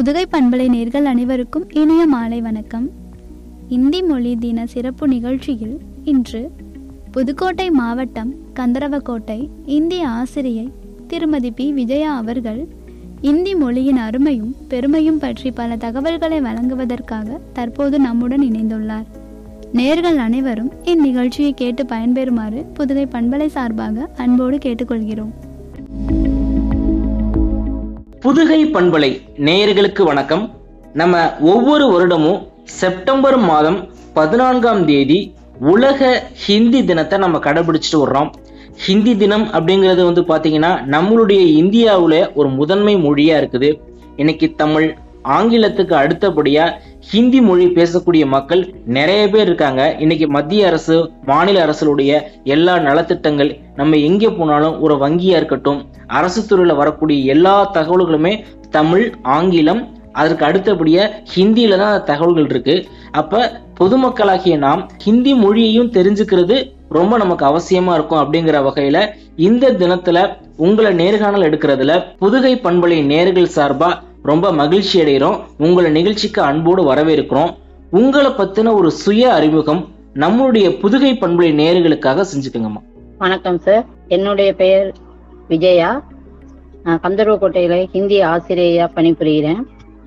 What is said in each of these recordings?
புதுகை பண்பலை நேர்கள் அனைவருக்கும் இனிய மாலை வணக்கம் இந்தி மொழி தின சிறப்பு நிகழ்ச்சியில் இன்று புதுக்கோட்டை மாவட்டம் கந்தரவக்கோட்டை இந்திய ஆசிரியை திருமதி பி விஜயா அவர்கள் இந்தி மொழியின் அருமையும் பெருமையும் பற்றி பல தகவல்களை வழங்குவதற்காக தற்போது நம்முடன் இணைந்துள்ளார் நேர்கள் அனைவரும் இந்நிகழ்ச்சியை கேட்டு பயன்பெறுமாறு புதுகை பண்பலை சார்பாக அன்போடு கேட்டுக்கொள்கிறோம் புதுகை பண்பலை நேயர்களுக்கு வணக்கம் நம்ம ஒவ்வொரு வருடமும் செப்டம்பர் மாதம் பதினான்காம் தேதி உலக ஹிந்தி தினத்தை நம்ம கடைபிடிச்சிட்டு வர்றோம் ஹிந்தி தினம் அப்படிங்கிறது வந்து பாத்தீங்கன்னா நம்மளுடைய இந்தியாவுல ஒரு முதன்மை மொழியா இருக்குது இன்னைக்கு தமிழ் ஆங்கிலத்துக்கு அடுத்தபடியா ஹிந்தி மொழி பேசக்கூடிய மக்கள் நிறைய பேர் இருக்காங்க இன்னைக்கு மத்திய அரசு மாநில அரசுடைய எல்லா நலத்திட்டங்கள் நம்ம எங்கே போனாலும் ஒரு வங்கியா இருக்கட்டும் அரசு துறையில வரக்கூடிய எல்லா தகவல்களுமே தமிழ் ஆங்கிலம் அதற்கு அடுத்தபடியா ஹிந்தியில தான் அந்த தகவல்கள் இருக்கு அப்ப பொதுமக்களாகிய நாம் ஹிந்தி மொழியையும் தெரிஞ்சுக்கிறது ரொம்ப நமக்கு அவசியமா இருக்கும் அப்படிங்கிற வகையில இந்த தினத்துல உங்களை நேர்காணல் எடுக்கிறதுல புதுகை பண்பலை நேர்கள் சார்பா ரொம்ப மகிழ்ச்சி அடைகிறோம் உங்களை நிகழ்ச்சிக்கு அன்போடு வரவேற்கிறோம் உங்களை பத்தின ஒரு சுய அறிமுகம் நம்மளுடைய புதுகை பண்பலை நேர்களுக்காக செஞ்சுக்கோங்கம்மா வணக்கம் சார் என்னுடைய பெயர் விஜயா நான் கந்தர்வக்கோட்டையில ஹிந்தி ஆசிரியையா பணிபுரிகிறேன்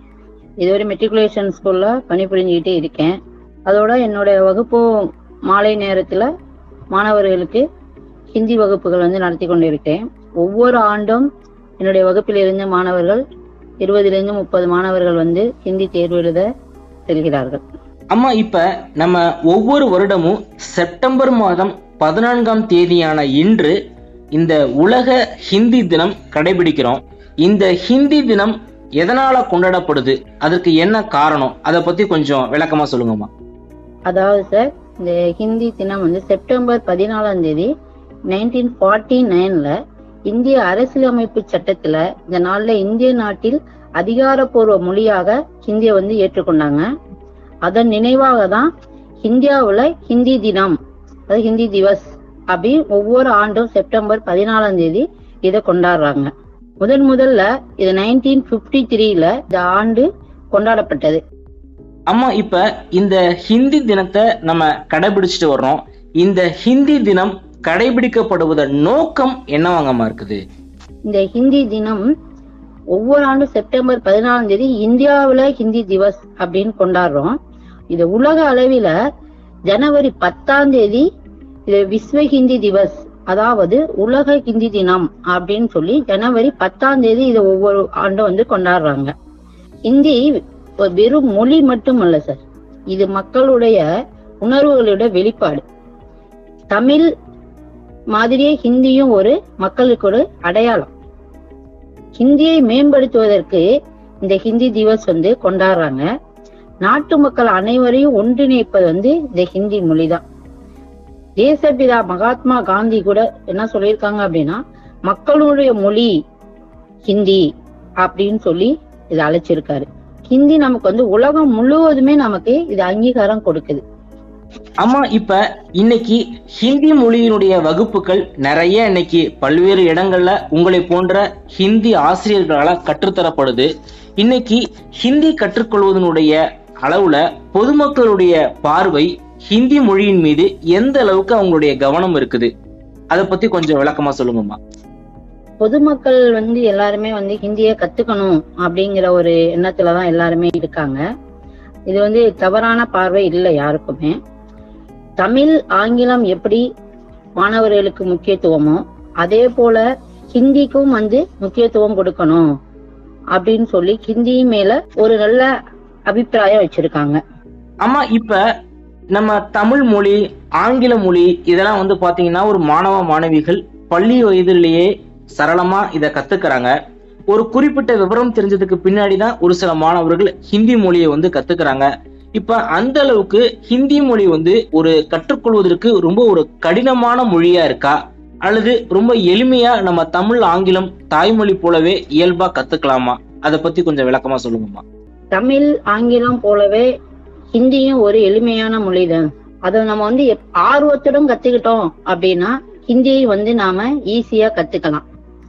இதுவரை மெட்ரிகுலேஷன் ஸ்கூல்ல பணிபுரிஞ்சுக்கிட்டே இருக்கேன் அதோட என்னுடைய வகுப்பு மாலை நேரத்துல மாணவர்களுக்கு ஹிந்தி வகுப்புகள் வந்து நடத்தி கொண்டிருக்கேன் ஒவ்வொரு ஆண்டும் என்னுடைய வகுப்பில் இருந்து மாணவர்கள் இருபதிலிருந்து முப்பது மாணவர்கள் வந்து ஹிந்தி தேர்வு எழுத செல்கிறார்கள் அம்மா இப்ப நம்ம ஒவ்வொரு வருடமும் செப்டம்பர் மாதம் பதினான்காம் தேதியான இன்று இந்த உலக ஹிந்தி தினம் கடைபிடிக்கிறோம் இந்த ஹிந்தி தினம் எதனால கொண்டாடப்படுது அதற்கு என்ன காரணம் அதை பத்தி கொஞ்சம் விளக்கமா சொல்லுங்கம்மா அதாவது சார் இந்த ஹிந்தி தினம் வந்து செப்டம்பர் பதினாலாம் தேதி நைன்டீன் ஃபார்ட்டி நைன்ல இந்திய அரசியலமைப்பு சட்டத்துல இந்த நாள்ல இந்திய நாட்டில் அதிகாரப்பூர்வ மொழியாக ஹிந்தியை வந்து ஏற்றுக்கொண்டாங்க அதன் நினைவாக தான் இந்தியாவுல ஹிந்தி தினம் அதாவது ஹிந்தி திவஸ் அப்படி ஒவ்வொரு ஆண்டும் செப்டம்பர் பதினாலாம் தேதி இதை கொண்டாடுறாங்க முதன் முதல்ல இது நைன்டீன் பிப்டி த்ரீல இந்த ஆண்டு கொண்டாடப்பட்டது அம்மா இப்ப இந்த ஹிந்தி தினத்தை நம்ம கடைபிடிச்சிட்டு வர்றோம் இந்த ஹிந்தி தினம் கடைபிடிக்கப்படுவதன் நோக்கம் என்னவாங்கம்மா இருக்குது இந்த ஹிந்தி தினம் ஒவ்வொரு ஆண்டும் செப்டம்பர் பதினாலாம் தேதி இந்தியாவுல ஹிந்தி திவஸ் அப்படின்னு கொண்டாடுறோம் இது உலக அளவில ஜனவரி பத்தாம் தேதி இது விஸ்வ ஹிந்தி திவஸ் அதாவது உலக ஹிந்தி தினம் அப்படின்னு சொல்லி ஜனவரி பத்தாம் தேதி இதை ஒவ்வொரு ஆண்டும் வந்து கொண்டாடுறாங்க ஹிந்தி ஒரு வெறும் மொழி மட்டுமல்ல சார் இது மக்களுடைய உணர்வுகளோட வெளிப்பாடு தமிழ் மாதிரியே ஹிந்தியும் ஒரு மக்களுக்கு ஒரு அடையாளம் ஹிந்தியை மேம்படுத்துவதற்கு இந்த ஹிந்தி திவஸ் வந்து கொண்டாடுறாங்க நாட்டு மக்கள் அனைவரையும் ஒன்றிணைப்பது வந்து இந்த ஹிந்தி மொழிதான் தேசப்பிதா மகாத்மா காந்தி கூட என்ன சொல்லியிருக்காங்க அப்படின்னா மக்களுடைய மொழி ஹிந்தி அப்படின்னு சொல்லி இதை அழைச்சிருக்காரு ஹிந்தி நமக்கு வந்து உலகம் முழுவதுமே நமக்கு இது அங்கீகாரம் கொடுக்குது அம்மா இப்ப இன்னைக்கு ஹிந்தி மொழியினுடைய வகுப்புகள் நிறைய இன்னைக்கு பல்வேறு இடங்கள்ல உங்களை போன்ற ஹிந்தி ஆசிரியர்களால கற்றுத்தரப்படுது இன்னைக்கு ஹிந்தி கற்றுக்கொள்வதனுடைய அளவுல பொதுமக்களுடைய பார்வை ஹிந்தி மொழியின் மீது எந்த அளவுக்கு அவங்களுடைய கவனம் இருக்குது அதை பத்தி கொஞ்சம் விளக்கமா சொல்லுங்கம்மா பொதுமக்கள் வந்து எல்லாருமே வந்து ஹிந்தியை கத்துக்கணும் அப்படிங்கிற ஒரு எண்ணத்துலதான் எல்லாருமே இருக்காங்க இது வந்து தவறான பார்வை இல்லை யாருக்குமே தமிழ் ஆங்கிலம் எப்படி மாணவர்களுக்கு முக்கியத்துவமோ அதே போல ஹிந்திக்கும் வந்து முக்கியத்துவம் கொடுக்கணும் அப்படின்னு சொல்லி ஹிந்தி மேல ஒரு நல்ல அபிப்பிராயம் வச்சிருக்காங்க அம்மா இப்ப நம்ம தமிழ் மொழி ஆங்கில மொழி இதெல்லாம் வந்து பாத்தீங்கன்னா ஒரு மாணவ மாணவிகள் பள்ளி வயதிலேயே சரளமா இத கத்துக்கிறாங்க ஒரு குறிப்பிட்ட விவரம் தெரிஞ்சதுக்கு பின்னாடி தான் ஒரு சில மாணவர்கள் ஹிந்தி மொழியை வந்து கத்துக்கிறாங்க இப்ப அந்த அளவுக்கு ஹிந்தி மொழி வந்து ஒரு கற்றுக்கொள்வதற்கு ரொம்ப ஒரு கடினமான மொழியா இருக்கா அல்லது ரொம்ப எளிமையா நம்ம தமிழ் ஆங்கிலம் தாய்மொழி போலவே இயல்பா கத்துக்கலாமா அதை பத்தி கொஞ்சம் விளக்கமா சொல்லுங்கம்மா தமிழ் ஆங்கிலம் போலவே ஹிந்தியும் ஒரு எளிமையான மொழிதான் அதை நம்ம வந்து எப்- ஆர்வத்துடன் கத்துக்கிட்டோம் அப்படின்னா ஹிந்தியை வந்து நாம ஈஸியா கத்துக்கலாம்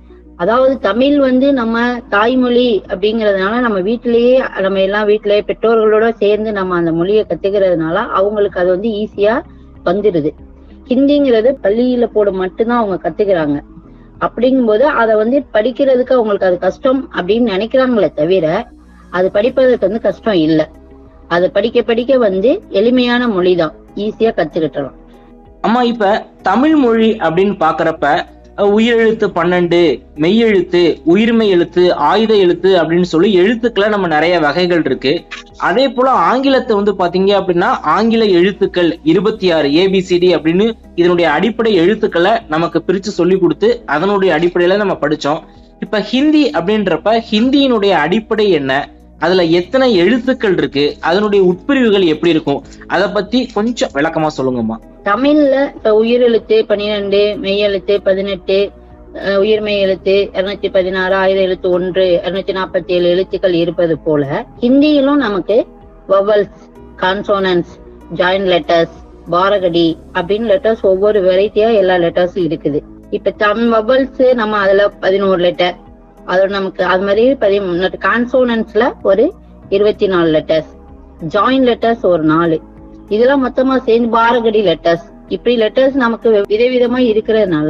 அதாவது தமிழ் வந்து நம்ம தாய்மொழி அப்படிங்கறதுனால நம்ம வீட்டிலேயே நம்ம எல்லாம் வீட்டிலேயே பெற்றோர்களோட சேர்ந்து நம்ம அந்த மொழியை கத்துக்கிறதுனால அவங்களுக்கு அது வந்து ஈஸியா வந்துடுது ஹிந்திங்கிறது பள்ளியில போட மட்டும்தான் அவங்க கத்துக்கிறாங்க அப்படிங்கும்போது அதை வந்து படிக்கிறதுக்கு அவங்களுக்கு அது கஷ்டம் அப்படின்னு நினைக்கிறாங்களே தவிர அது படிப்பதற்கு வந்து கஷ்டம் இல்லை அது படிக்க படிக்க வந்து எளிமையான மொழி தான் ஈஸியா கத்துக்கிட்டலாம் அம்மா இப்ப தமிழ் மொழி அப்படின்னு பாக்குறப்ப அஹ், உயிரெழுத்து பன்னெண்டு மெய்யெழுத்து உயிர்மை எழுத்து ஆயுத எழுத்து அப்படின்னு சொல்லி எழுத்துக்களை நம்ம நிறைய வகைகள் இருக்கு அதே போல ஆங்கிலத்தை வந்து பாத்தீங்க அப்படின்னா ஆங்கில எழுத்துக்கள் இருபத்தி ஆறு ஏபிசிடி அப்படின்னு இதனுடைய அடிப்படை எழுத்துக்களை நமக்கு பிரிச்சு சொல்லி கொடுத்து அதனுடைய அடிப்படையில நம்ம படிச்சோம் இப்ப ஹிந்தி அப்படின்றப்ப ஹிந்தியினுடைய அடிப்படை என்ன அதுல எத்தனை எழுத்துக்கள் இருக்கு அதனுடைய உட்பிரிவுகள் எப்படி இருக்கும் அதை பத்தி கொஞ்சம் விளக்கமா சொல்லுங்கம்மா தமிழ்ல இப்ப உயிரெழுத்து பன்னிரெண்டு மெய்யெழுத்து பதினெட்டு அஹ், உயிர்மெய் எழுத்து இருநூத்தி பதினாறு ஆயிரம் எழுத்து ஒன்று இருநூத்தி நாற்பத்தி ஏழு எழுத்துக்கள் இருப்பது போல ஹிந்தியிலும் நமக்கு vowels consonants join letters barakhadi அப்படின்னு லெட்டர்ஸ் ஒவ்வொரு வெரைட்டியா எல்லா லெட்டர்ஸும் இருக்குது இப்ப தம் வவல்ஸ் நம்ம அதுல பதினோரு லெட்டர் அதோட நமக்கு அது மாதிரி பதிமூணு கான்சோனன்ஸ்ல ஒரு இருபத்தி நாலு லெட்டர்ஸ் ஜாயின் லெட்டர்ஸ் ஒரு நாலு இதெல்லாம் மொத்தமா சேர்ந்து பாரகடி லெட்டர்ஸ் இப்படி லெட்டர்ஸ் நமக்கு விதவிதமா இருக்கிறதுனால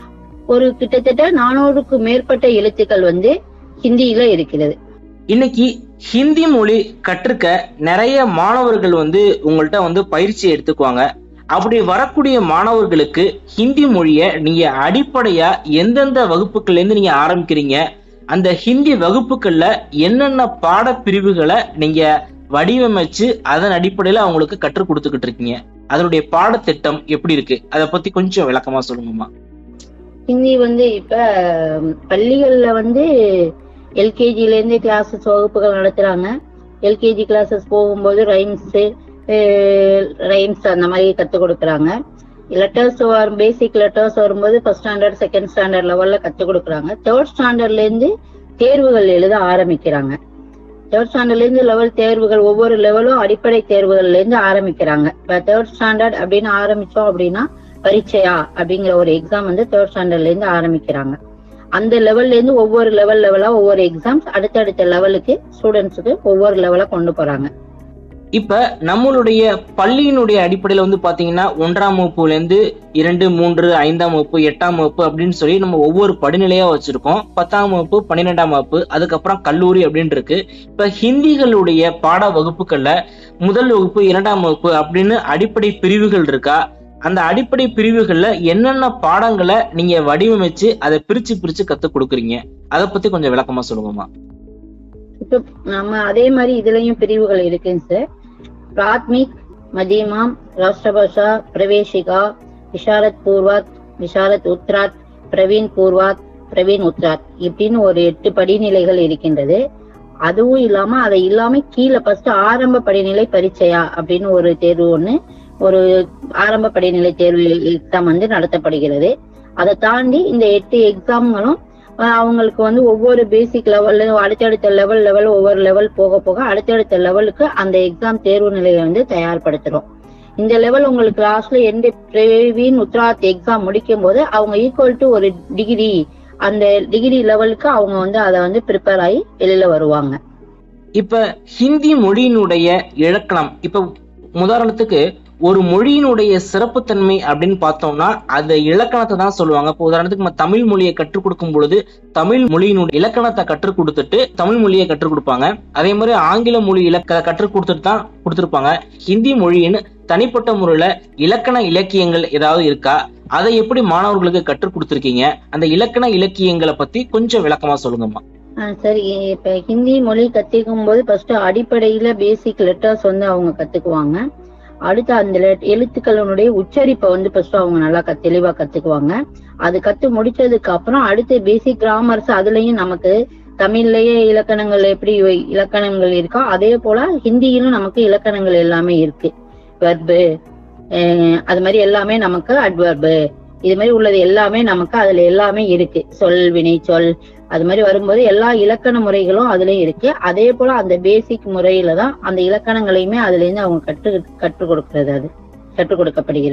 ஒரு கிட்டத்தட்ட நானூறுக்கு மேற்பட்ட எழுத்துக்கள் வந்து ஹிந்தியில இருக்கிறது இன்னைக்கு ஹிந்தி மொழி கற்றுக்க நிறைய மாணவர்கள் வந்து உங்கள்ட்ட வந்து பயிற்சி எடுத்துக்குவாங்க அப்படி வரக்கூடிய மாணவர்களுக்கு ஹிந்தி மொழிய நீங்க அடிப்படையா எந்தெந்த வகுப்புகள்ல இருந்து நீங்க ஆரம்பிக்கிறீங்க அந்த ஹிந்தி வகுப்புகள்ல என்னென்ன பாடப்பிரிவுகளை நீங்க வடிவமைச்சு அதன் அடிப்படையில அவங்களுக்கு கற்றுக் கொடுத்துக்கிட்டு இருக்கீங்க அதனுடைய பாடத்திட்டம் எப்படி இருக்கு அதை பத்தி கொஞ்சம் விளக்கமா சொல்லுங்கம்மா ஹிந்தி வந்து இப்ப ம், பள்ளிகள்ல வந்து எல்கேஜில இருந்து கிளாஸஸ் வகுப்புகள் நடத்துறாங்க எல்கேஜி கிளாஸஸ் போகும்போது ரைம்ஸ் ரைம்ஸ் அந்த மாதிரி கத்துக் கொடுக்குறாங்க லெட்டர்ஸ் வரும் பேசிக் லெட்டர்ஸ் வரும்போது ஃபர்ஸ்ட் ஸ்டாண்டர்ட் செகண்ட் ஸ்டாண்டர்ட் லெவல்ல கத்துக் கொடுக்குறாங்க தேர்ட் ஸ்டாண்டர்ட்ல இருந்து தேர்வுகள் எழுத ஆரம்பிக்கிறாங்க தேர்ட் ஸ்டாண்டர்ட்ல இருந்து லெவல் தேர்வுகள் ஒவ்வொரு லெவலும் அடிப்படை தேர்வுகள்ல இருந்து ஆரம்பிக்கிறாங்க இப்ப தேர்ட் ஸ்டாண்டர்ட் அப்படின்னு ஆரம்பிச்சோம் அப்படின்னா பரீட்சையா அப்படிங்கிற ஒரு எக்ஸாம் வந்து தேர்ட் ஸ்டாண்டர்ட்ல இருந்து ஆரம்பிக்கிறாங்க அந்த லெவல்ல இருந்து ஒவ்வொரு லெவல் லெவலா ஒவ்வொரு எக்ஸாம்ஸ் அடுத்தடுத்த லெவலுக்கு ஸ்டூடெண்ட்ஸுக்கு ஒவ்வொரு லெவலா கொண்டு போறாங்க இப்ப நம்மளுடைய பள்ளியினுடைய அடிப்படையில வந்து பாத்தீங்கன்னா ஒன்றாம் வகுப்புல இருந்து இரண்டு மூன்று ஐந்தாம் வகுப்பு எட்டாம் வகுப்பு அப்படின்னு சொல்லி நம்ம ஒவ்வொரு படிநிலையா வச்சிருக்கோம் பத்தாம் வகுப்பு பன்னிரெண்டாம் வகுப்பு அதுக்கப்புறம் கல்லூரி அப்படின்னு இருக்கு இப்ப ஹிந்திகளுடைய பாட வகுப்புகள்ல முதல் வகுப்பு இரண்டாம் வகுப்பு அப்படின்னு அடிப்படை பிரிவுகள் இருக்கா அந்த அடிப்படை பிரிவுகள்ல என்னென்ன பாடங்களை நீங்க வடிவமைச்சு அதை பிரிச்சு பிரிச்சு கத்துக் கொடுக்குறீங்க அதை பத்தி கொஞ்சம் விளக்கமா சொல்லுங்கம்மா இப்ப நம்ம அதே மாதிரி இதுலயும் பிரிவுகள் இருக்குங்க சார் பிராத்மிக் மதியமாம் ராஷ்டிரபாஷா பிரவேசிகா விஷாரத் பூர்வாத் விஷாரத் உத்ராத் பிரவீன் பூர்வாத் பிரவீன் உத்ராத் இப்படின்னு ஒரு எட்டு படிநிலைகள் இருக்கின்றது அதுவும் இல்லாம அதை இல்லாம கீழே ஃபர்ஸ்ட் ஆரம்ப படிநிலை பரீட்சையா அப்படின்னு ஒரு தேர்வு ஒண்ணு ஒரு ஆரம்ப படிநிலை தேர்வு எக்ஸாம் வந்து நடத்தப்படுகிறது அதை தாண்டி இந்த எட்டு எக்ஸாம்களும் அஹ் அவங்களுக்கு வந்து ஒவ்வொரு பேசிக் லெவல்ல அடுத்தடுத்த லெவல் லெவல் ஒவ்வொரு லெவல் போக போக அடுத்தடுத்த லெவலுக்கு அந்த எக்ஸாம் தேர்வு நிலையை வந்து தயார்படுத்துறோம் இந்த லெவல் உங்களுக்கு லாஸ்ட்ல எந்த பிரவீன் உத்ராத் எக்ஸாம் முடிக்கும் போது அவங்க ஈக்குவல் டு ஒரு டிகிரி அந்த டிகிரி லெவலுக்கு அவங்க வந்து அதை வந்து ப்ரிப்பேர் ஆகி வெளியில வருவாங்க இப்ப ஹிந்தி மொழியினுடைய இலக்கணம் இப்ப உதாரணத்துக்கு ஒரு மொழியினுடைய சிறப்புத்தன்மை அப்படின்னு பார்த்தோம்னா அந்த இலக்கணத்தை தான் சொல்லுவாங்க இப்போ உதாரணத்துக்கு நம்ம தமிழ் மொழியை கற்றுக் கொடுக்கும் பொழுது தமிழ் மொழியினுடைய இலக்கணத்தை கற்றுக் கொடுத்துட்டு தமிழ் மொழியை கற்றுக் கொடுப்பாங்க அதே மாதிரி ஆங்கில மொழி இலக்க கற்றுக் கொடுத்துட்டு தான் கொடுத்துருப்பாங்க ஹிந்தி மொழியின் தனிப்பட்ட முறையில இலக்கண இலக்கியங்கள் ஏதாவது இருக்கா அதை எப்படி மாணவர்களுக்கு கற்றுக் கொடுத்துருக்கீங்க அந்த இலக்கண இலக்கியங்களை பத்தி கொஞ்சம் விளக்கமா சொல்லுங்கம்மா ஆஹ் சரி இப்ப ஹிந்தி மொழி கத்துக்கும் போது ஃபர்ஸ்ட் அடிப்படையில பேசிக் லெட்டர்ஸ் வந்து அவங்க கத்துக்குவாங்க அடுத்து அந்த let- எழுத்துக்களுடைய உச்சரிப்பை வந்து ஃபர்ஸ்ட் அவங்க நல்லா க- தெளிவா கத்துக்குவாங்க அது கத்து முடிச்சதுக்கு அப்புறம் அடுத்து பேசிக் கிராமர்ஸ் அதுலயும் நமக்கு தமிழ்லயே இலக்கணங்கள் எப்படி வை- இலக்கணங்கள் இருக்கோ அதே போல ஹிந்தியிலும் நமக்கு இலக்கணங்கள் எல்லாமே இருக்கு வெர்பு அது மாதிரி எல்லாமே நமக்கு அட்வர்பு இது மாதிரி உள்ளது எல்லாமே நமக்கு அதுல எல்லாமே இருக்கு சொல் வினை சொல் அது மாதிரி வரும்போது எல்லா இலக்கண முறைகளும் அதுலயும் இருக்கு அதே போல அந்த பேசிக் முறையில தான் அந்த இலக்கணங்களையுமே அதுல இருந்து அவங்க கற்று கற்றுக் கொடுக்கிறது அது கற்றுக் கொடுக்கப்படுகிறது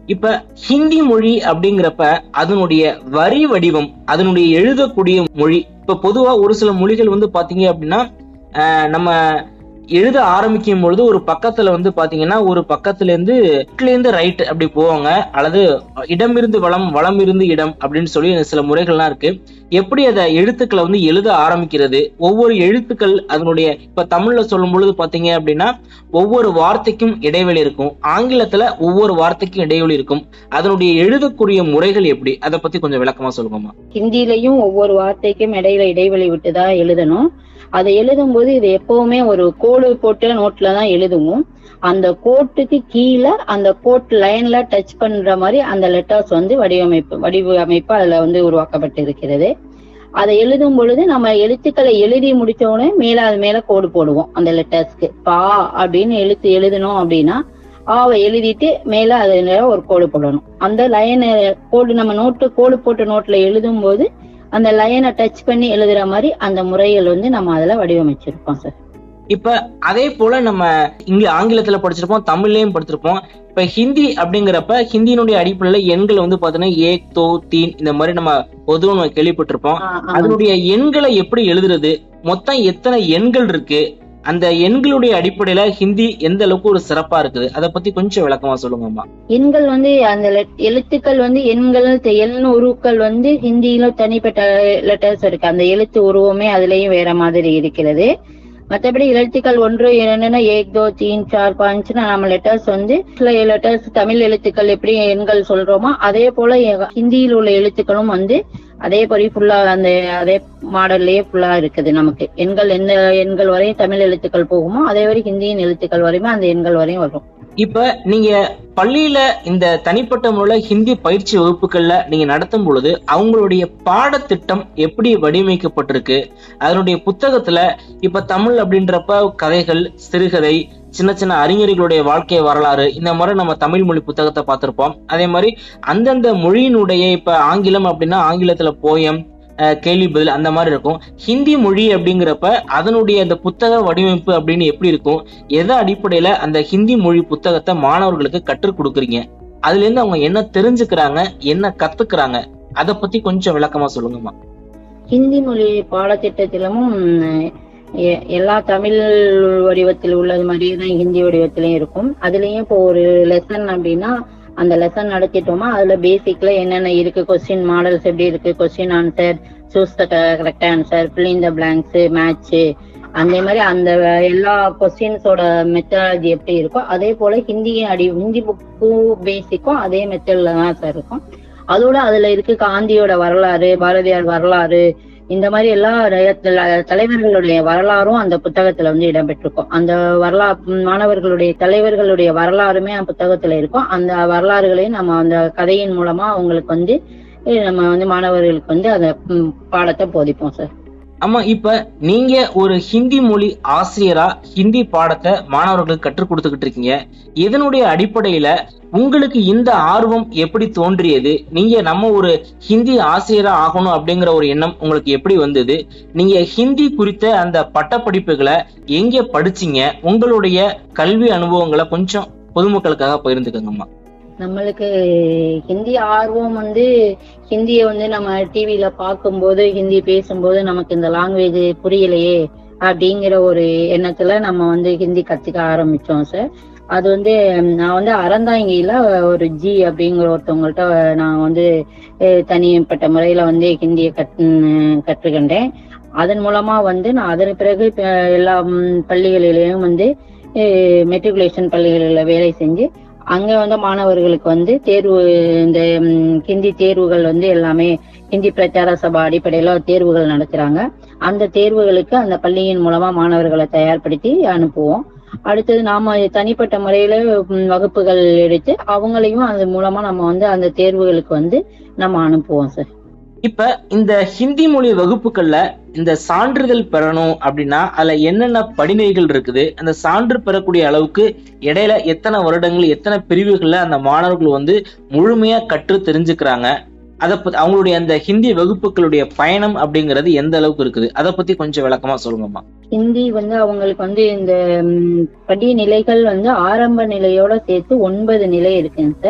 இப்ப ஹிந்தி மொழி அப்படிங்கிறப்ப அதனுடைய வரி வடிவம் அதனுடைய எழுதக்கூடிய மொழி இப்ப பொதுவா ஒரு சில மொழிகள் வந்து பாத்தீங்க அப்படின்னா ஆஹ் நம்ம எழுத ஆரம்பிக்கும் பொழுது ஒரு பக்கத்துல வந்து பாத்தீங்கன்னா ஒரு பக்கத்துல இருந்து left ல இருந்து ரைட் அப்படி போவாங்க அல்லது இடம் இருந்து வளம் வளம் இருந்து இடம் அப்படின்னு சொல்லி சில முறைகள்லாம் இருக்கு எப்படி அதை எழுத்துக்களை வந்து எழுத ஆரம்பிக்கிறது ஒவ்வொரு எழுத்துக்கள் அதனுடைய இப்ப தமிழ்ல சொல்லும் பொழுது பாத்தீங்க அப்படின்னா ஒவ்வொரு வார்த்தைக்கும் இடைவெளி இருக்கும் ஆங்கிலத்துல ஒவ்வொரு வார்த்தைக்கும் இடைவெளி இருக்கும் அதனுடைய எழுதக்கூடிய முறைகள் எப்படி அதை பத்தி கொஞ்சம் விளக்கமா சொல்லுங்கம்மா ஹிந்திலையும் ஒவ்வொரு வார்த்தைக்கும் இடையில இடைவெளி விட்டுதான் எழுதணும் அதை எழுதும்போது இது எப்பவுமே ஒரு கோடு போட்டு நோட்ல தான் எழுதுவோம் அந்த கோட்டுக்கு கீழே அந்த கோட் லைன்ல டச் பண்ற மாதிரி அந்த லெட்டர்ஸ் வந்து வடிவமைப்பு வடிவமைப்பு அதுல வந்து உருவாக்கப்பட்டு இருக்கிறது அதை எழுதும் பொழுது நம்ம எழுத்துக்களை எழுதி முடிச்ச உடனே மேல அது மேல கோடு போடுவோம் அந்த லெட்டர்ஸ்க்கு பா அப்படின்னு எழுத்து எழுதணும் அப்படின்னா ஆவை எழுதிட்டு மேல அது மேல ஒரு கோடு போடணும் அந்த லைனை கோடு நம்ம நோட்டு கோடு போட்ட நோட்ல எழுதும் போது அந்த லைனை டச் பண்ணி எழுதுற மாதிரி அந்த முறைகள் வந்து நம்ம அதுல வடிவமைச்சிருப்போம் சார் இப்ப அதே போல நம்ம இங்க ஆங்கிலத்துல படிச்சிருப்போம் தமிழ்லயும் படிச்சிருப்போம் இப்ப ஹிந்தி அப்படிங்கிறப்ப ஹிந்தியினுடைய அடிப்படையில எண்கள் வந்து பாத்தீங்கன்னா ஏக் தோ தீன் இந்த மாதிரி நம்ம பொதுவா நம்ம கேள்விப்பட்டிருப்போம் ஆ, ஆமா. அதனுடைய எண்களை எப்படி எழுதுறது மொத்தம் எத்தனை எண்கள் இருக்கு அந்த எண்களுடைய அடிப்படையில ஹிந்தி எந்த அளவுக்கு ஒரு சிறப்பா இருக்குது அதை பத்தி கொஞ்சம் விளக்கமா சொல்லுங்கம்மா எண்கள் வந்து அந்த let- எழுத்துக்கள் வந்து எண்கள் த- எண் உருக்கள் வந்து ஹிந்தியில தனிப்பட்ட லெட்டர்ஸ் இருக்கு அந்த எழுத்து உருவமே அதுலயும் வேற மாதிரி இருக்கிறது மற்றபடி எழுத்துக்கள் ஒன்று என்னன்னா ஏக் தோ தீன் சார் பாஞ்சுன்னா நம்ம லெட்டர்ஸ் வந்து சில லெட்டர்ஸ் தமிழ் எழுத்துக்கள் எப்படி எண்கள் சொல்றோமோ அதே போல எ- ஹிந்தியில் உள்ள எழுத்துக்களும் வந்து அதே படி ஃபுல்லா அந்த அதே மாடல்லயே ஃபுல்லா இருக்குது நமக்கு எண்கள் எந்த எண்கள் வரையும் தமிழ் எழுத்துக்கள் போகுமோ அதே வரை ஹிந்தியின் எழுத்துக்கள் வரையுமே அந்த எண்கள் வரையும் வரும் இப்ப நீங்க பள்ளியில இந்த தனிப்பட்ட முறையில ஹிந்தி பயிற்சி வகுப்புகள்ல நீங்க நடத்தும் பொழுது அவங்களுடைய பாடத்திட்டம் எப்படி வடிவமைக்கப்பட்டிருக்கு அதனுடைய புத்தகத்துல இப்ப தமிழ் அப்படின்றப்ப கதைகள் சிறுகதை சின்ன சின்ன அறிஞர்களுடைய வாழ்க்கை வரலாறு இந்த மாதிரி நம்ம தமிழ் மொழி புத்தகத்தை பார்த்திருப்போம் அதே மாதிரி அந்தந்த மொழியினுடைய இப்ப ஆங்கிலம் அப்படின்னா ஆங்கிலத்துல போயம் கேள்வி பதில் அந்த மாதிரி இருக்கும் ஹிந்தி மொழி அப்படிங்கிறப்ப அதனுடைய அந்த புத்தக வடிவமைப்பு அப்படின்னு எப்படி இருக்கும் எதை அடிப்படையில அந்த ஹிந்தி மொழி புத்தகத்தை மாணவர்களுக்கு கற்றுக் கொடுக்குறீங்க அதுல இருந்து அவங்க என்ன தெரிஞ்சுக்கிறாங்க என்ன கத்துக்கிறாங்க அத பத்தி கொஞ்சம் விளக்கமா சொல்லுங்கம்மா ஹிந்தி மொழி பாடத்திட்டத்திலும் எ- எல்லா தமிழ் வடிவத்தில் உள்ளது மாதிரியே தான் ஹிந்தி வடிவத்திலையும் இருக்கும் அதுலயும் இப்போ ஒரு லெசன் அப்படின்னா அந்த லெசன் நடத்திட்டோமா அதுல பேசிக்ல என்னென்ன இருக்கு கொஸ்டின் மாடல்ஸ் எப்படி இருக்கு question answer choose the correct answer fill in the blanks match அந்த மாதிரி அந்த எல்லா கொஸ்டின்ஸோட மெத்தடாலஜி எப்படி இருக்கோ அதே போல ஹிந்தி அடி ஹிந்தி புக்கு பேசிக்கும் அதே மெத்தட்ல தான் சார் இருக்கும் அதோட அதுல இருக்கு காந்தியோட வரலாறு பாரதியார் வரலாறு இந்த மாதிரி எல்லா ர- தலைவர்களுடைய வரலாறும் அந்த புத்தகத்துல வந்து இடம்பெற்றிருக்கும் அந்த வரலாறு மாணவர்களுடைய தலைவர்களுடைய வரலாறுமே அந்த புத்தகத்துல இருக்கும் அந்த வரலாறுகளையும் நம்ம அந்த கதையின் மூலமா அவங்களுக்கு வந்து அஹ் நம்ம வந்து மாணவர்களுக்கு வந்து அந்த ம், பாடத்தை போதிப்போம் சார் ஆமா இப்ப நீங்க ஒரு ஹிந்தி மொழி ஆசிரியரா ஹிந்தி பாடத்தை மாணவர்களுக்கு கற்றுக் கொடுத்துக்கிட்டு இருக்கீங்க இதனுடைய அடிப்படையில உங்களுக்கு இந்த ஆர்வம் எப்படி தோன்றியது நீங்க நம்ம ஒரு ஹிந்தி ஆசிரியரா ஆகணும் அப்படிங்கிற ஒரு எண்ணம் உங்களுக்கு எப்படி வந்தது நீங்க ஹிந்தி குறித்த அந்த பட்டப்படிப்புகளை எங்க படிச்சீங்க உங்களுடைய கல்வி அனுபவங்களை கொஞ்சம் பொதுமக்களுக்காக பகிர்ந்துக்கங்கம்மா நம்மளுக்கு ஹிந்தி ஆர்வம் வந்து ஹிந்தியை வந்து நம்ம டிவியில பார்க்கும்போது ஹிந்தி பேசும்போது நமக்கு இந்த லாங்குவேஜ் புரியலையே அப்படிங்கிற ஒரு எண்ணத்துல நம்ம வந்து ஹிந்தி கத்துக்க ஆரம்பிச்சோம் சார் அது வந்து நான் வந்து அறந்தாங்கியில ஒரு ஜி அப்படிங்கிற ஒருத்தவங்கள்ட்ட நான் வந்து அஹ், தனிப்பட்ட முறையில வந்து ஹிந்தியை கத் உம், கற்றுக்கின்றேன் அதன் மூலமா வந்து நான் அதன் பிறகு இப்ப எல்லா உம், பள்ளிகளிலேயும் வந்து மெட்ரிகுலேஷன் பள்ளிகளில் வேலை செஞ்சு அங்க வந்து மாணவர்களுக்கு வந்து தேர்வு இந்த ம், ஹிந்தி தேர்வுகள் வந்து எல்லாமே ஹிந்தி பிரச்சார சபா அடிப்படையில தேர்வுகள் நடத்துறாங்க அந்த தேர்வுகளுக்கு அந்த பள்ளியின் மூலமா மாணவர்களை தயார்படுத்தி அனுப்புவோம் அடுத்தது நாம தனிப்பட்ட முறையில ம், வகுப்புகள் எடுத்து அவங்களையும் அது மூலமா நம்ம வந்து அந்த தேர்வுகளுக்கு வந்து நம்ம அனுப்புவோம் சார் இப்ப இந்த ஹிந்தி மொழி வகுப்புகள்ல இந்த சான்றிதழ் பெறணும் அப்படின்னா அதுல என்னென்ன படிநிலைகள் இருக்குது அந்த சான்று பெறக்கூடிய அளவுக்கு இடையில எத்தனை வருடங்கள் எத்தனை பிரிவுகள்ல அந்த மாணவர்கள் வந்து முழுமையா கற்று தெரிஞ்சுக்கிறாங்க அதை பத்தி அவங்களுடைய அந்த ஹிந்தி வகுப்புகளுடைய பயணம் அப்படிங்கிறது எந்த அளவுக்கு இருக்குது அதை பத்தி கொஞ்சம் விளக்கமா சொல்லுங்கம்மா ஹிந்தி வந்து அவங்களுக்கு வந்து இந்த ம், படி நிலைகள் வந்து ஆரம்ப நிலையோட சேர்த்து ஒன்பது நிலை இருக்குங்க சார்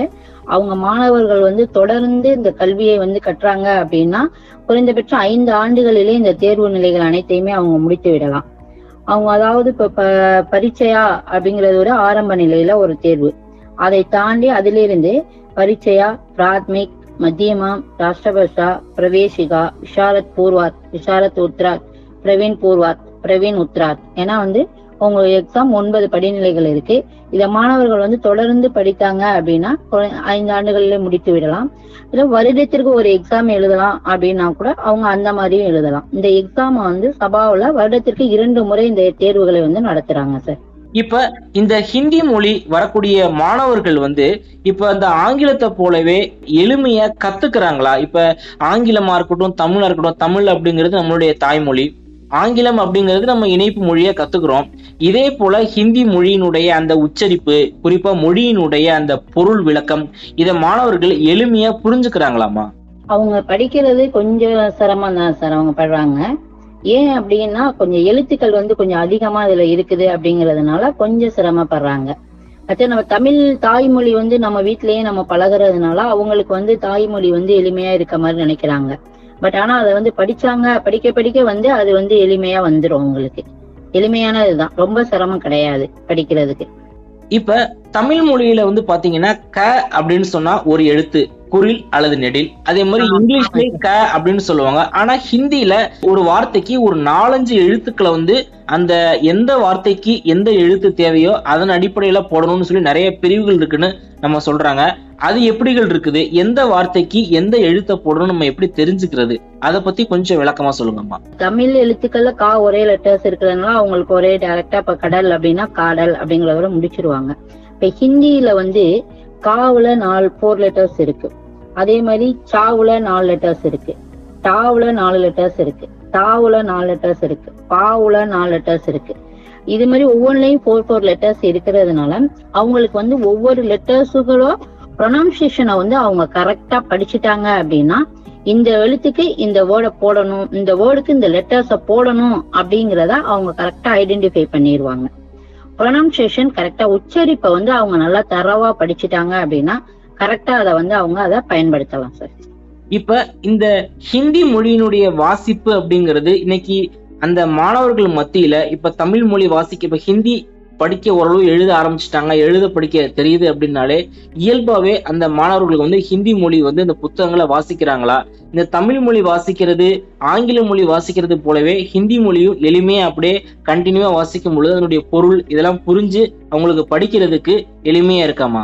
அவங்க மாணவர்கள் வந்து தொடர்ந்து இந்த கல்வியை வந்து கற்றாங்க அப்படின்னா குறைந்தபட்சம் ஐந்து ஆண்டுகளிலே இந்த தேர்வு நிலைகள் அனைத்தையுமே அவங்க முடித்து விடலாம் அவங்க அதாவது இப்ப ப- பரீட்சையா அப்படிங்கறது ஒரு ஆரம்ப நிலையில ஒரு தேர்வு அதை தாண்டி அதிலிருந்து பரீட்சையா பிராத்மிக் மத்தியமாம் ராஷ்டிரபாஷா பிரவேசிகா விஷாரத் பூர்வாத் விஷாரத் உத்ராத் பிரவீன் பூர்வாத் பிரவீன் உத்ராத் ஏன்னா வந்து உங்க எக்ஸாம் ஒன்பது படிநிலைகள் இருக்கு இத மாணவர்கள் வந்து தொடர்ந்து படித்தாங்க அப்படின்னா குறை- ஐந்து ஆண்டுகளிலே முடித்து விடலாம் இல்ல வருடத்திற்கு ஒரு எக்ஸாம் எழுதலாம் அப்படின்னா கூட அவங்க அந்த மாதிரியும் எழுதலாம் இந்த எக்ஸாம் வந்து சபாவுல வருடத்திற்கு இரண்டு முறை இந்த தேர்வுகளை வந்து நடத்துறாங்க சார் இப்ப இந்த ஹிந்தி மொழி வரக்கூடிய மாணவர்கள் வந்து இப்ப அந்த ஆங்கிலத்தை போலவே எளிமையா கத்துக்கிறாங்களா இப்ப ஆங்கிலமா இருக்கட்டும் தமிழா இருக்கட்டும் தமிழ் அப்படிங்கிறது நம்மளுடைய தாய்மொழி ஆங்கிலம் அப்படிங்கிறது நம்ம இணைப்பு மொழியா கத்துக்கிறோம் இதே போல ஹிந்தி மொழியினுடைய அந்த உச்சரிப்பு குறிப்பா மொழியினுடைய அந்த பொருள் விளக்கம் இத மாணவர்கள் எளிமையா புரிஞ்சுக்கிறாங்களாமா அவங்க படிக்கிறது கொஞ்சம் சிரமம் தான் சார் அவங்க படுறாங்க ஏன் அப்படின்னா கொஞ்சம் எழுத்துக்கள் வந்து கொஞ்சம் அதிகமா இதுல இருக்குது அப்படிங்கறதுனால கொஞ்சம் சிரமப்படுறாங்க மற்ற நம்ம தமிழ் தாய்மொழி வந்து நம்ம வீட்டிலேயே நம்ம பழகுறதுனால அவங்களுக்கு வந்து தாய்மொழி வந்து எளிமையா இருக்க மாதிரி நினைக்கிறாங்க பட் ஆனா அதை வந்து படிச்சாங்க படிக்க படிக்க வந்து அது வந்து எளிமையா வந்துரும் அவங்களுக்கு எளிமையானதுதான் ரொம்ப சிரமம் கிடையாது படிக்கிறதுக்கு இப்ப தமிழ் மொழியில வந்து பாத்தீங்கன்னா க அப்படின்னு சொன்னா ஒரு எழுத்து குரில் அல்லது நெடில் அதே மாதிரி ஆமா. இங்கிலீஷ்லயே க அப்படின்னு சொல்லுவாங்க ஆனா ஹிந்தியில ஒரு வார்த்தைக்கு ஒரு நாலஞ்சு எழுத்துக்களை வந்து அந்த எந்த வார்த்தைக்கு எந்த எழுத்து தேவையோ அதன் அடிப்படையில போடணும்னு சொல்லி நிறைய பிரிவுகள் இருக்குன்னு நம்ம சொல்றாங்க அது எப்படிகள் இருக்குது எந்த வார்த்தைக்கு எந்த எழுத்தை போடணும் நம்ம எப்படி தெரிஞ்சுக்கிறது அதை பத்தி கொஞ்சம் விளக்கமா சொல்லுங்கம்மா தமிழ் எழுத்துக்கள்ல கா ஒரே லெட்டர்ஸ் இருக்கிறதுனால அவங்களுக்கு ஒரே டைரக்டா இப்ப கடல் அப்படின்னா காடல் அப்படிங்கறத முடிச்சிருவாங்க இப்ப ஹிந்தியில வந்து காவுல நாலு ஃபோர் லெட்டர்ஸ் இருக்கு அதே மாதிரி சாவுல நாலு லெட்டர்ஸ் இருக்கு டாவுல நாலு லெட்டர்ஸ் இருக்கு தாவுல நாலு லெட்டர்ஸ் இருக்கு பாவுல நாலு லெட்டர்ஸ் இருக்கு இது மாதிரி ஒவ்வொன்றுலயும் ஃபோர் ஃபோர் லெட்டர்ஸ் இருக்கிறதுனால அவங்களுக்கு வந்து ஒவ்வொரு லெட்டர்ஸுகளோ ப்ரொனவுன்சியேஷனை வந்து அவங்க கரெக்டா படிச்சுட்டாங்க அப்படின்னா இந்த எழுத்துக்கு இந்த வேர்டை போடணும் இந்த வேர்டுக்கு இந்த லெட்டர்ஸ போடணும் அப்படிங்கறத அவங்க கரெக்டா ஐடென்டிஃபை பண்ணிடுவாங்க ப்ரொனவுன்சியேஷன் கரெக்டா உச்சரிப்பை வந்து அவங்க நல்லா தரவா படிச்சுட்டாங்க அப்படின்னா கரெக்டா அதை வந்து அவங்க அதை பயன்படுத்தலாம் சார் இப்ப இந்த ஹிந்தி மொழியினுடைய வாசிப்பு அப்படிங்கிறது இன்னைக்கு அந்த மாணவர்கள் மத்தியில இப்ப தமிழ் மொழி வாசிக்க இப்ப ஹிந்தி படிக்க ஓரளவு எழுத ஆரம்பிச்சிட்டாங்க எழுத படிக்க தெரியுது அப்படின்னாலே இயல்பாவே அந்த மாணவர்களுக்கு வந்து ஹிந்தி மொழி வந்து இந்த புத்தகங்களை வாசிக்கிறாங்களா இந்த தமிழ் மொழி வாசிக்கிறது ஆங்கில மொழி வாசிக்கிறது போலவே ஹிந்தி மொழியும் எளிமையா அப்படியே கண்டினியூவா வாசிக்கும் பொழுது அதனுடைய பொருள் இதெல்லாம் புரிஞ்சு அவங்களுக்கு படிக்கிறதுக்கு எளிமையா இருக்காமா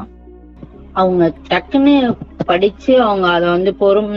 அவங்க டக்குன்னு படிச்சு அவங்க அதை வந்து பொறும்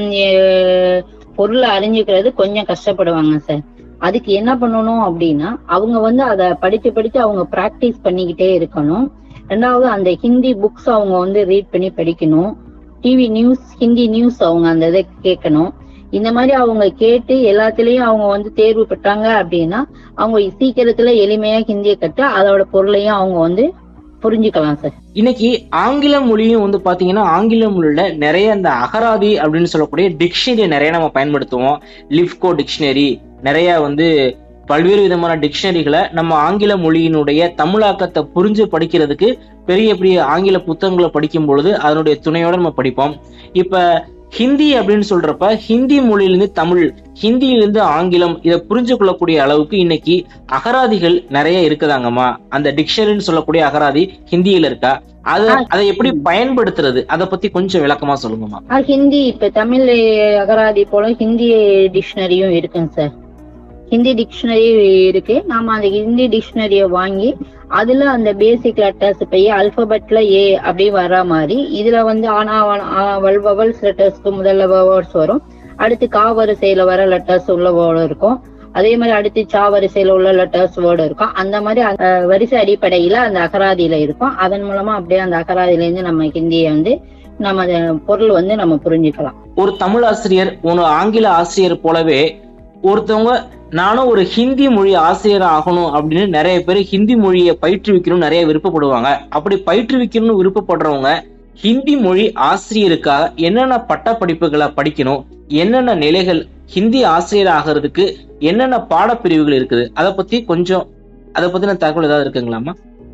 எ- பொருளை அறிஞ்சுக்கிறது கொஞ்சம் கஷ்டப்படுவாங்க சார் அதுக்கு என்ன பண்ணணும் அப்படின்னா அவங்க வந்து அதை படிச்சு படிச்சு அவங்க பிராக்டிஸ் பண்ணிக்கிட்டே இருக்கணும் ரெண்டாவது அந்த ஹிந்தி புக்ஸ் அவங்க வந்து ரீட் பண்ணி படிக்கணும் டிவி நியூஸ் ஹிந்தி நியூஸ் அவங்க அந்த இதை கேட்கணும் இந்த மாதிரி அவங்க கேட்டு எல்லாத்துலயும் அவங்க வந்து தேர்வு பெற்றாங்க அப்படின்னா அவங்க சீக்கிரத்துல எளிமையா ஹிந்தியை கட்டு அதோட பொருளையும் அவங்க வந்து புரிஞ்சுக்கலாம் சார் இன்னைக்கு ஆங்கில மொழியும் வந்து பாத்தீங்கன்னா ஆங்கில மொழியில நிறைய இந்த அகராதி அப்படின்னு சொல்லக்கூடிய டிக்ஷனரி நிறைய நம்ம பயன்படுத்துவோம் லிப்கோ டிக்ஷனரி நிறைய வந்து பல்வேறு விதமான டிக்ஷனரிகளை நம்ம ஆங்கில மொழியினுடைய தமிழாக்கத்தை புரிஞ்சு படிக்கிறதுக்கு பெரிய பெரிய ஆங்கில புத்தகங்களை படிக்கும் பொழுது அதனுடைய துணையோட நம்ம படிப்போம் இப்ப ஹிந்தி அப்படின்னு சொல்றப்ப ஹிந்தி மொழியிலிருந்து தமிழ் ஹிந்தியிலிருந்து ஆங்கிலம் இதை புரிஞ்சு கொள்ளக்கூடிய அளவுக்கு இன்னைக்கு அகராதிகள் நிறைய இருக்குதாங்கம்மா அந்த டிக்ஷனரின்னு சொல்லக்கூடிய அகராதி ஹிந்தியில இருக்கா அத அதை எப்படி பயன்படுத்துறது அத பத்தி கொஞ்சம் விளக்கமா சொல்லுங்கம்மா ஆ, ஹிந்தி இப்ப தமிழ் அகராதி போல ஹிந்தி டிக்ஷனரியும் இருக்குங்க சார் ஹிந்தி டிக்ஷனரி இருக்கு நாம அந்த ஹிந்தி டிக்ஷனரிய வாங்கி அதுல அந்த பேசிக் லெட்டர்ஸ் இப்ப ஏ அல்பபெட்ல ஏ அப்படி வர்ற மாதிரி இதுல வந்து ஆனா வல்வவல்ஸ் லெட்டர்ஸ்க்கு முதல்ல வேர்ட்ஸ் வரும் அடுத்து கா வரிசையில வர லெட்டர்ஸ் உள்ள வேர்டு இருக்கும் அதே மாதிரி அடுத்து சா வரிசையில உள்ள லெட்டர்ஸ் வேர்டு இருக்கும் அந்த மாதிரி அந்த வரிசை அடிப்படையில அந்த அகராதியில இருக்கும் அதன் மூலமா அப்படியே அந்த அகராதியில இருந்து நம்ம ஹிந்தியை வந்து நம்ம அத பொருள் வந்து நம்ம புரிஞ்சுக்கலாம் ஒரு தமிழ் ஆசிரியர் ஒரு ஆங்கில ஆசிரியர் போலவே ஒருத்தவங்க நானும் ஒரு ஹிந்தி மொழி ஆசிரியர் ஆகணும் அப்படின்னு நிறைய பேர் ஹிந்தி மொழியை பயிற்றுவிக்கணும் நிறைய விருப்பப்படுவாங்க அப்படி பயிற்றுவிக்கணும்னு விருப்பப்படுறவங்க ஹிந்தி மொழி ஆசிரியருக்காக என்னென்ன பட்ட படிப்புகளை படிக்கணும் என்னென்ன நிலைகள் ஹிந்தி ஆசிரியர் ஆகிறதுக்கு என்னென்ன பாடப்பிரிவுகள் இருக்குது அதை பத்தி கொஞ்சம் அதை பத்தின தகவல் ஏதாவது இருக்குங்களாமா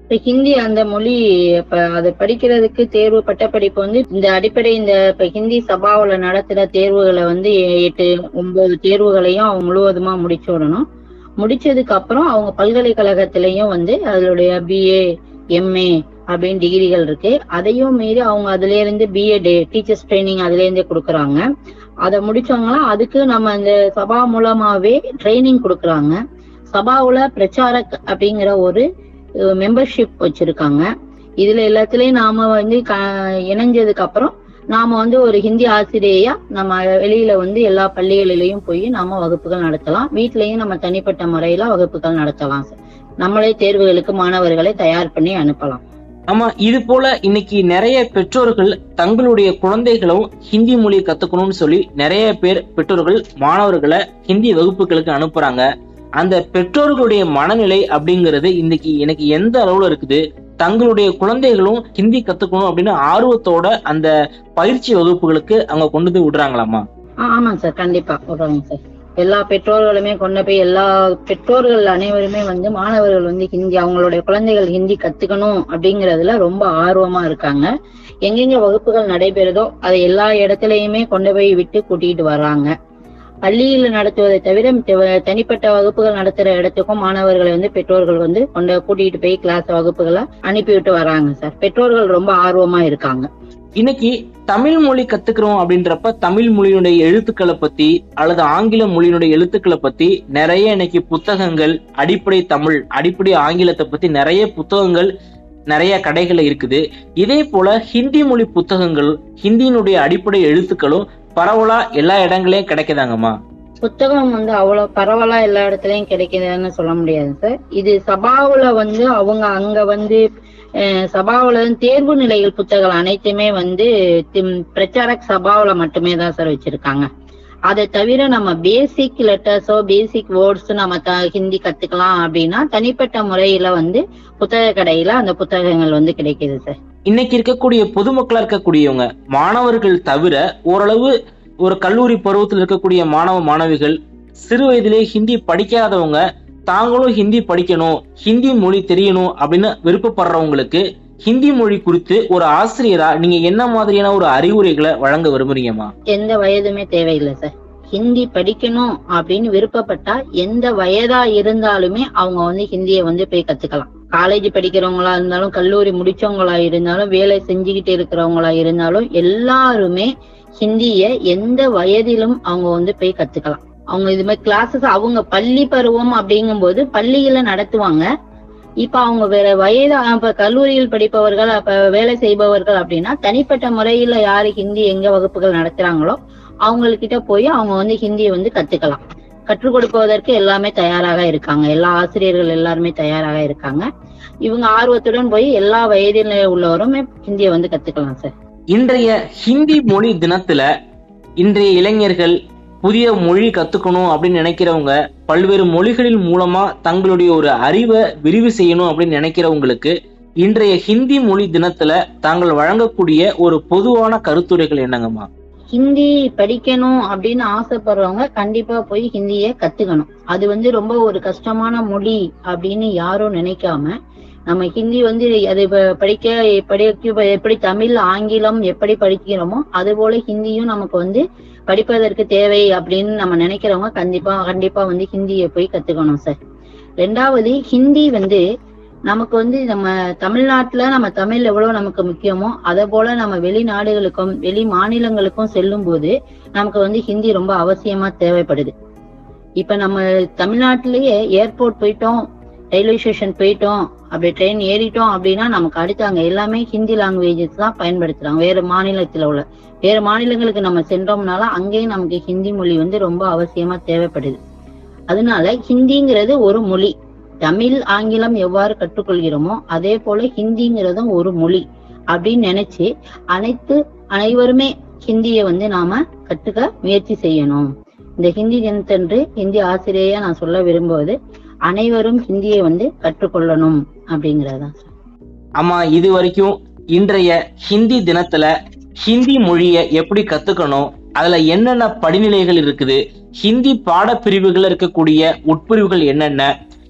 இப்ப ஹிந்தி அந்த மொழி இப்ப அதை படிக்கிறதுக்கு தேர்வு பட்டப்படிப்பு வந்து இந்த அடிப்படை இந்த இப்ப ஹிந்தி சபாவுல நடத்துற தேர்வுகளை வந்து எ- எட்டு ஒன்பது தேர்வுகளையும் அவங்க முழுவதுமா முடிச்சு விடணும் முடிச்சதுக்கு அப்புறம் அவங்க பல்கலைக்கழகத்திலயும் வந்து அதனுடைய பிஏ எம்ஏ அப்படின்னு டிகிரிகள் இருக்கு அதையும் மீறி அவங்க அதுல இருந்து பிஎட் டீச்சர்ஸ் ட்ரைனிங் அதுல இருந்தே கொடுக்கறாங்க அதை முடிச்சவங்களாம் அதுக்கு நம்ம இந்த சபா மூலமாவே ட்ரைனிங் கொடுக்கறாங்க சபாவுல பிரச்சாரக் அப்படிங்கிற ஒரு மெம்பர்ஷிப் வச்சிருக்காங்க இதுல எல்லாத்துலயும் நாம வந்து க- இணைஞ்சதுக்கு அப்புறம் நாம வந்து ஒரு ஹிந்தி ஆசிரியையா நம்ம வெளியில வந்து எல்லா பள்ளிகளிலையும் போய் நாம வகுப்புகள் நடத்தலாம் வீட்லயும் நம்ம தனிப்பட்ட முறையில வகுப்புகள் நடத்தலாம் சார் நம்மளே தேர்வுகளுக்கு மாணவர்களை தயார் பண்ணி அனுப்பலாம் ஆமா இது போல இன்னைக்கு நிறைய பெற்றோர்கள் தங்களுடைய குழந்தைகளும் ஹிந்தி மொழியை கத்துக்கணும்னு சொல்லி நிறைய பேர் பெற்றோர்கள் மாணவர்களை ஹிந்தி வகுப்புகளுக்கு அனுப்புறாங்க அந்த பெற்றோர்களுடைய மனநிலை அப்படிங்கிறது இன்னைக்கு எனக்கு எந்த அளவுல இருக்குது தங்களுடைய குழந்தைகளும் ஹிந்தி கத்துக்கணும் அப்படின்னு ஆர்வத்தோட அந்த பயிற்சி வகுப்புகளுக்கு அவங்க கொண்டு போய் விடுறாங்களாமா ஆ, ஆமாங்க சார் கண்டிப்பா விடுறாங்க சார் எல்லா பெற்றோர்களுமே கொண்டு போய் எல்லா பெற்றோர்கள் அனைவருமே வந்து மாணவர்கள் வந்து ஹிந்தி அவங்களுடைய குழந்தைகள் ஹிந்தி கத்துக்கணும் அப்படிங்கறதுல ரொம்ப ஆர்வமா இருக்காங்க எங்கெங்க வகுப்புகள் நடைபெறுதோ அதை எல்லா இடத்துலயுமே கொண்டு போய் விட்டு கூட்டிட்டு வர்றாங்க பள்ளியில் நடத்துவதை தவிர மித்த தனிப்பட்ட வகுப்புகள் நடத்துற இடத்துக்கும் மாணவர்களை வந்து பெற்றோர்கள் வந்து கொண்டு கூட்டிட்டு போய் கிளாஸ் வகுப்புகளை அனுப்பிவிட்டு வராங்க சார் பெற்றோர்கள் ரொம்ப ஆர்வமா இருக்காங்க இன்னைக்கு தமிழ் மொழி கத்துக்கிறோம் அப்படின்றப்ப தமிழ் மொழியினுடைய எழுத்துக்களை பத்தி அல்லது ஆங்கில மொழியினுடைய எழுத்துக்களை பத்தி நிறைய இன்னைக்கு புத்தகங்கள் அடிப்படை தமிழ் அடிப்படை ஆங்கிலத்தை பத்தி நிறைய புத்தகங்கள் நிறைய கடைகள்ல இருக்குது இதே போல ஹிந்தி மொழி புத்தகங்கள் ஹிந்தியினுடைய அடிப்படை எழுத்துக்களும் பரவலா எல்லா இடங்களையும் கிடைக்குதாங்கம்மா புத்தகம் வந்து அவ்வளவு பரவலா எல்லா இடத்துலயும் கிடைக்குதுன்னு சொல்ல முடியாது சார் இது சபாவுல வந்து அவங்க அங்க வந்து அஹ், சபாவுல வந்து தேர்வு நிலைகள் புத்தகங்கள் அனைத்துமே வந்து திம்- பிரச்சாரக் சபாவுல மட்டுமே தான் சார் வச்சிருக்காங்க அதை தவிர நம்ம பேசிக் லெட்டர்ஸோ பேசிக் வேர்ட்ஸ் நம்ம த- ஹிந்தி கத்துக்கலாம் அப்படின்னா தனிப்பட்ட முறையில வந்து புத்தக கடையில அந்த புத்தகங்கள் வந்து கிடைக்குது சார் இன்னைக்கு இருக்கக்கூடிய பொதுமக்களா இருக்கக்கூடியவங்க மாணவர்கள் தவிர ஓரளவு ஒரு கல்லூரி பருவத்தில் இருக்கக்கூடிய மாணவ மாணவிகள் சிறு வயதிலே ஹிந்தி படிக்காதவங்க தாங்களும் ஹிந்தி படிக்கணும் ஹிந்தி மொழி தெரியணும் அப்படின்னு விருப்பப்படுறவங்களுக்கு ஹிந்தி மொழி குறித்து ஒரு ஆசிரியரா நீங்க என்ன மாதிரியான ஒரு அறிவுரைகளை வழங்க விரும்புறீங்கம்மா எந்த வயதுமே தேவையில்லை சார் ஹிந்தி படிக்கணும் அப்படின்னு விருப்பப்பட்டா எந்த வயதா இருந்தாலுமே அவங்க வந்து ஹிந்தியை வந்து போய் கத்துக்கலாம் காலேஜ் படிக்கிறவங்களா இருந்தாலும் கல்லூரி முடிச்சவங்களா இருந்தாலும் வேலை செஞ்சுக்கிட்டு இருக்கிறவங்களா இருந்தாலும் எல்லாருமே ஹிந்திய எந்த வயதிலும் அவங்க வந்து போய் கத்துக்கலாம் அவங்க இது மாதிரி கிளாஸஸ் அவங்க பள்ளி பருவம் அப்படிங்கும்போது பள்ளியில நடத்துவாங்க இப்ப அவங்க வேற வயது இப்ப கல்லூரியில் படிப்பவர்கள் அப்ப வேலை செய்பவர்கள் அப்படின்னா தனிப்பட்ட முறையில யாரு ஹிந்தி எங்க வகுப்புகள் நடத்துறாங்களோ அவங்கக்கிட்ட போய் அவங்க வந்து ஹிந்தியை வந்து கத்துக்கலாம் கற்றுக் கொடுப்பதற்கு எல்லாமே தயாராக இருக்காங்க எல்லா ஆசிரியர்கள் எல்லாருமே தயாராக இருக்காங்க இவங்க ஆர்வத்துடன் போய் எல்லா வயதில் உள்ளவருமே ஹிந்தியை வந்து கத்துக்கலாம் சார் இன்றைய ஹிந்தி மொழி தினத்துல இன்றைய இளைஞர்கள் புதிய மொழி கத்துக்கணும் அப்படின்னு நினைக்கிறவங்க பல்வேறு மொழிகளின் மூலமா தங்களுடைய ஒரு அறிவை விரிவு செய்யணும் அப்படின்னு நினைக்கிறவங்களுக்கு இன்றைய ஹிந்தி மொழி தினத்துல தாங்கள் வழங்கக்கூடிய ஒரு பொதுவான கருத்துரைகள் என்னங்கம்மா ஹிந்தி படிக்கணும் அப்படின்னு ஆசைப்படுறவங்க கண்டிப்பா போய் ஹிந்திய கத்துக்கணும் அது வந்து ரொம்ப ஒரு கஷ்டமான மொழி அப்படின்னு யாரும் நினைக்காம நம்ம ஹிந்தி வந்து அது ப- படிக்க படிக்க எப்படி தமிழ் ஆங்கிலம் எப்படி படிக்கிறோமோ அது போல ஹிந்தியும் நமக்கு வந்து படிப்பதற்கு தேவை அப்படின்னு நம்ம நினைக்கிறவங்க கண்டிப்பா கண்டிப்பா வந்து ஹிந்தியை போய் கத்துக்கணும் சார் ரெண்டாவது ஹிந்தி வந்து நமக்கு வந்து நம்ம தமிழ்நாட்டுல நம்ம தமிழ் எவ்வளவு நமக்கு முக்கியமோ அதே போல நம்ம வெளிநாடுகளுக்கும் வெளி மாநிலங்களுக்கும் செல்லும் போது நமக்கு வந்து ஹிந்தி ரொம்ப அவசியமா தேவைப்படுது இப்ப நம்ம தமிழ்நாட்டிலேயே ஏர்போர்ட் போயிட்டோம் ரயில்வே ஸ்டேஷன் போயிட்டோம் அப்படி ட்ரெயின் ஏறிட்டோம் அப்படின்னா நமக்கு அடுத்து அங்க எல்லாமே ஹிந்தி லாங்குவேஜஸ் தான் பயன்படுத்துறாங்க வேற மாநிலத்துல உள்ள வேற மாநிலங்களுக்கு நம்ம சென்றோம்னால அங்கேயும் நமக்கு ஹிந்தி மொழி வந்து ரொம்ப அவசியமா தேவைப்படுது அதனால ஹிந்திங்கிறது ஒரு மொழி தமிழ் ஆங்கிலம் எவ்வாறு கற்றுக்கொள்கிறோமோ அதே போல ஹிந்திங்கிறதும் ஒரு மொழி அப்படின்னு நினைச்சு அனைத்து அனைவருமே ஹிந்தியை வந்து நாம கற்றுக்க முயற்சி செய்யணும் இந்த ஹிந்தி தினத்தன்று ஹிந்தி ஆசிரியையா நான் சொல்ல விரும்புவது அனைவரும் ஹிந்தியை வந்து கற்றுக்கொள்ளணும் அப்படிங்கறதுதான் சார் ஆமா இது வரைக்கும் இன்றைய ஹிந்தி தினத்துல ஹிந்தி மொழியை எப்படி கத்துக்கணும் அதுல என்னென்ன படிநிலைகள் இருக்குது ஹிந்தி பாடப்பிரிவுகள்ல இருக்கக்கூடிய உட்பிரிவுகள் என்னென்ன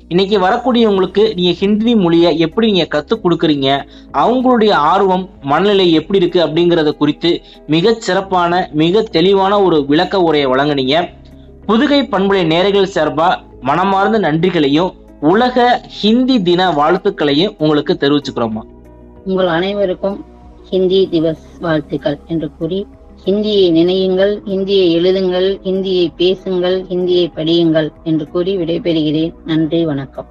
இன்னைக்கு வரக்கூடியவங்களுக்கு நீங்க ஹிந்தி மொழியை எப்படி நீங்க கத்துக் கொடுக்குறீங்க அவங்களுடைய ஆர்வம் மனநிலை எப்படி இருக்கு அப்படிங்கறத குறித்து மிக சிறப்பான மிக தெளிவான ஒரு விளக்க உரையை வழங்குனீங்க புதுகை பண்புலை நேர்கள் சார்பா மனமார்ந்த நன்றிகளையும் உலக ஹிந்தி தின வாழ்த்துக்களையும் உங்களுக்கு தெரிவிச்சுக்கிறோமா உங்கள் அனைவருக்கும் ஹிந்தி திவஸ் வாழ்த்துக்கள் என்று கூறி ஹிந்தியை நினையுங்கள் ஹிந்தியை எழுதுங்கள் ஹிந்தியை பேசுங்கள் ஹிந்தியை படியுங்கள் என்று கூறி விடைபெறுகிறேன் நன்றி வணக்கம்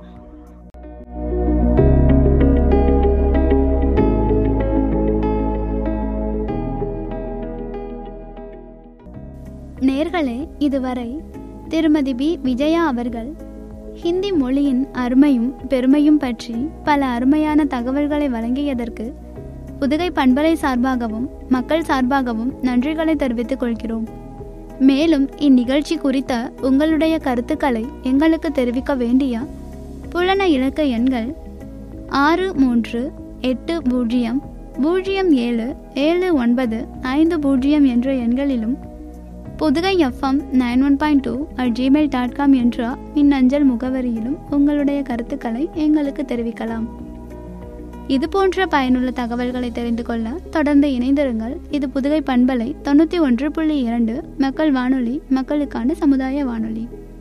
நேர்களே இதுவரை திருமதி பி விஜயா அவர்கள் ஹிந்தி மொழியின் அருமையும் பெருமையும் பற்றி பல அருமையான தகவல்களை வழங்கியதற்கு புதுகை பண்பலை சார்பாகவும் மக்கள் சார்பாகவும் நன்றிகளை தெரிவித்துக் கொள்கிறோம் மேலும் இந்நிகழ்ச்சி குறித்த உங்களுடைய கருத்துக்களை எங்களுக்கு தெரிவிக்க வேண்டிய புலன இலக்க எண்கள் ஆறு மூன்று எட்டு பூஜ்ஜியம் பூஜ்ஜியம் ஏழு ஏழு ஒன்பது ஐந்து பூஜ்ஜியம் என்ற எண்களிலும் Pudugai FM nine one point two at Gmail dot com என்ற மின்னஞ்சல் முகவரியிலும் உங்களுடைய கருத்துக்களை எங்களுக்கு தெரிவிக்கலாம் இது போன்ற பயனுள்ள தகவல்களை தெரிந்து கொள்ள தொடர்ந்து இணைந்திருங்கள் இது புதுகை பண்பலை தொண்ணூற்றி ஒன்று புள்ளி இரண்டு மக்கள் வானொலி மக்களுக்கான சமுதாய வானொலி